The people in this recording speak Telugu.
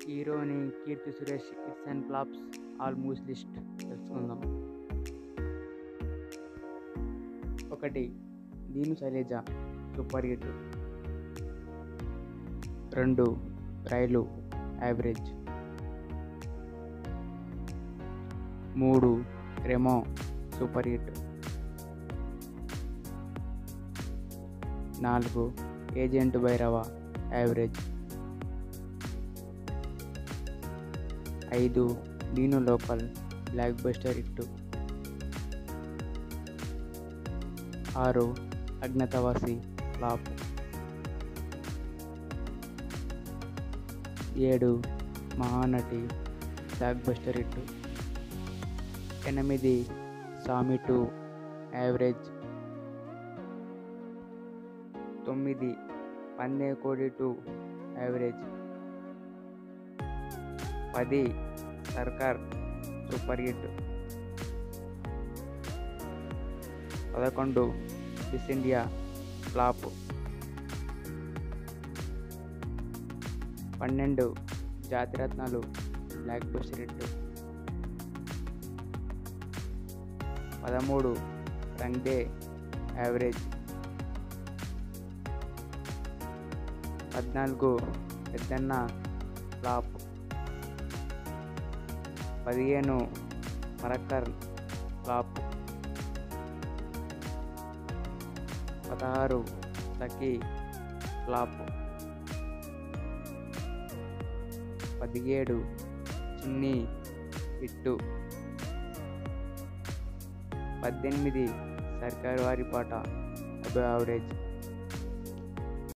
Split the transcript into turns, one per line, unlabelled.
హీరోని Keerthy Suresh hits and flops all movies list తెలుసుకుందాం ఒకటి దీను శైలజ సూపర్ హిట్ రెండు రైలు యావరేజ్ మూడు రెమో సూపర్ హిట్ నాలుగు ఏజెంట్ భైరవ యావరేజ్ ఐదు Nenu local block buster hit ఆరు అజ్ఞాతవాసి ఫ్లాప్ ఏడు మహానటి బ్లాక్ బస్టర్ హిట్ ఎనిమిది సామి టూ యావరేజ్ తొమ్మిది పందే కోడి టూ యావరేజ్ పది సర్కార్ సూపర్ హిట్ పదకొండు మిస్ ఇండియా ఫ్లాప్ పన్నెండు జాతిరత్నాలు బ్లాక్ బస్టర్ హిట్ పదమూడు రంగ్డే యావరేజ్ పద్నాలుగు పెద్దన్న ఫ్లాప్ పదిహేను మరక్కర్ ఫ్లాప్ పదహారు సఖీ ఫ్లాప్ పదిహేడు చిన్ని హిట్టు పద్దెనిమిది సర్కారు వారి పాట అబో యావరేజ్